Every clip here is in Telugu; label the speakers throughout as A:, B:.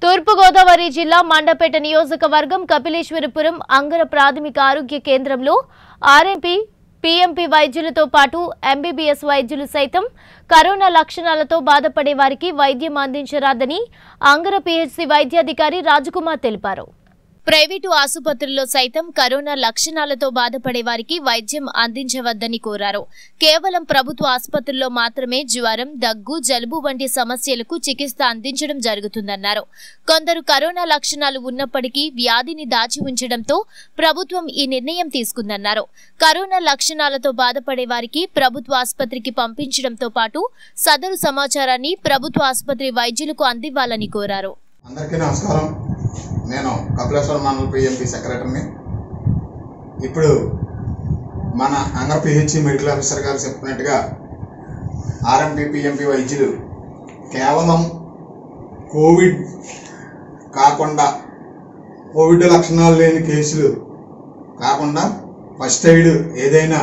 A: తూర్పుగోదావరి జిల్లా మండపేట నియోజకవర్గం కపిలేశ్వరపురం అంగర ప్రాథమిక ఆరోగ్య కేంద్రంలో ఆర్ఎంపీ పీఎంపీ వైద్యులతో పాటు ఎంబీబీఎస్ వైద్యులు సైతం కరోనా లక్షణాలతో బాధపడే వారికి వైద్యం అందించరాదని అంగర పీహెచ్సీ వైద్యాధికారి రాజకుమార్ తెలిపారు ప్రైవేటు ఆసుపత్రుల్లో సైతం కరోనా లక్షణాలతో బాధపడే వారికి వైద్యం అందించవద్దని కోరారు కేవలం ప్రభుత్వ ఆసుపత్రుల్లో మాత్రమే జ్వరం దగ్గు జలుబు వంటి సమస్యలకు చికిత్స అందించడం జరుగుతుందన్నారు కొందరు కరోనా లక్షణాలు ఉన్నప్పటికీ వ్యాధిని దాచి ఉంచడంతో ప్రభుత్వం ఈ నిర్ణయం తీసుకుందన్నారు కరోనా లక్షణాలతో బాధపడే వారికి ప్రభుత్వ ఆసుపత్రికి పంపించడంతో పాటు సదరు సమాచారాన్ని ప్రభుత్వ ఆసుపత్రి వైద్యులకు అందివ్వాలని కోరారు
B: అందరికీ నమస్కారం నేను కపిలేశ్వర మండల పిఎంపి సెక్రటరీని ఇప్పుడు మన అంగర్ పిహెచ్సి మెడికల్ ఆఫీసర్ గారు చెప్పినట్టుగా ఆర్ఎంపీ పిఎంపి వైద్యులు కేవలం కోవిడ్ కాకుండా కోవిడ్ లక్షణాలు లేని కేసులు కాకుండా ఫస్ట్ ఎయిడ్ ఏదైనా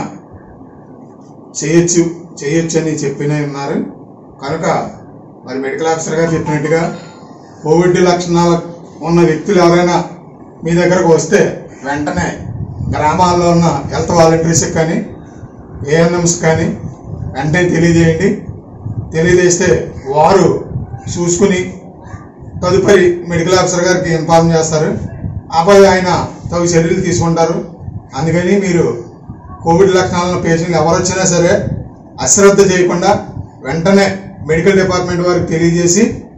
B: చేయొచ్చు చేయొచ్చు అని చెప్పిన ఉన్నారు కనుక మరి మెడికల్ ఆఫీసర్ గారు చెప్పినట్టుగా కోవిడ్ లక్షణాలు ఉన్న వ్యక్తులు ఎవరైనా మీ దగ్గరకు వస్తే వెంటనే గ్రామాల్లో ఉన్న హెల్త్ వాలంటీర్స్కి కానీ ఏఎన్ఎంస్ కానీ వెంటనే తెలియజేయండి తెలియజేస్తే వారు చూసుకుని తదుపరి మెడికల్ ఆఫీసర్ గారికి ఇన్ఫార్మ్ చేస్తారు ఆపై ఆయన తగు చర్యలు తీసుకుంటారు అందుకని మీరు కోవిడ్ లక్షణాలను పేషెంట్లు ఎవరు వచ్చినా సరే అశ్రద్ధ చేయకుండా వెంటనే మెడికల్ డిపార్ట్మెంట్ వారికి తెలియజేసి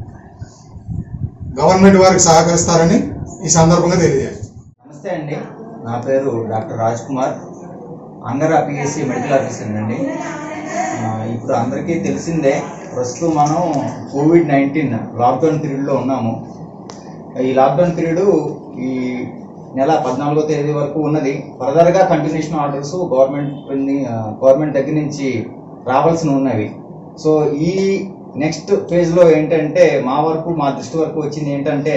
B: గవర్నమెంట్ వారికి సహకరిస్తారని ఈ సందర్భంగా తెలియజేయాలి
C: నమస్తే అండి నా పేరు doctor Raj Kumar Angara PSC medical officer అండి ఆ, ఇప్పుడు అందరికీ తెలిసిందే ప్రస్తుతం మనం కోవిడ్ నైన్టీన్ లాక్డౌన్ పీరియడ్లో ఉన్నాము ఈ లాక్డౌన్ పీరియడ్ ఈ నెల పద్నాలుగో తేదీ వరకు ఉన్నది ఫర్దర్గా కంటిన్యూషన్ ఆర్డర్స్ గవర్నమెంట్ గవర్నమెంట్ దగ్గర నుంచి రావాల్సి ఉన్నవి సో ఈ నెక్స్ట్ ఫేజ్లో ఏంటంటే మా వరకు మా దృష్టి వరకు వచ్చింది ఏంటంటే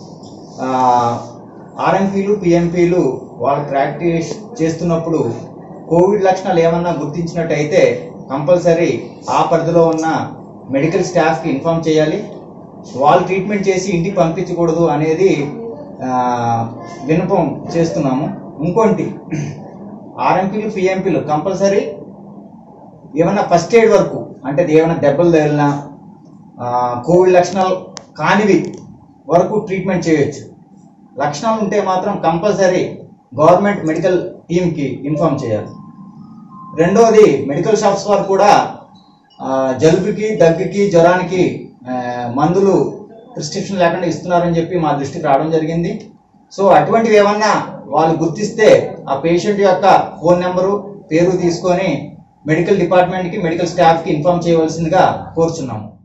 C: ఆర్ఎంపీలు పిఎంపీలు వాళ్ళు ప్రాక్టీస్ చేస్తున్నప్పుడు కోవిడ్ లక్షణాలు ఏమన్నా గుర్తించినట్టయితే కంపల్సరీ ఆ పరిధిలో ఉన్న మెడికల్ స్టాఫ్కి ఇన్ఫామ్ చేయాలి వాళ్ళు ట్రీట్మెంట్ చేసి ఇంటికి పంపించకూడదు అనేది ఆ, విన్నపం చేస్తున్నాము ఇంకోటి ఆర్ఎంపీలు పిఎంపీలు కంపల్సరీ ఏమైనా ఫస్ట్ ఎయిడ్ వరకు అంటే ఏమైనా దెబ్బలు తగిలినా ఆ, కోవిడ్ లక్షణాలు కానివి వరకు ట్రీట్మెంట్ చేయొచ్చు లక్షణాలు ఉంటే మాత్రం కంపల్సరీ గవర్నమెంట్ మెడికల్ టీమ్కి ఇన్ఫామ్ చేయాలి రెండవది మెడికల్ షాప్స్ వారు కూడా ఆ, జలుబుకి దగ్గుకి జ్వరానికి ఆ, మందులు ప్రిస్క్రిప్షన్ లేకుండా ఇస్తున్నారని చెప్పి మా దృష్టికి రావడం జరిగింది సో అటువంటివి ఏమన్నా వాళ్ళు గుర్తిస్తే ఆ పేషెంట్ యొక్క ఫోన్ నెంబరు పేరు తీసుకొని మెడికల్ డిపార్ట్మెంట్కి మెడికల్ స్టాఫ్కి ఇన్ఫామ్ చేయవలసిందిగా కోరుచున్నాము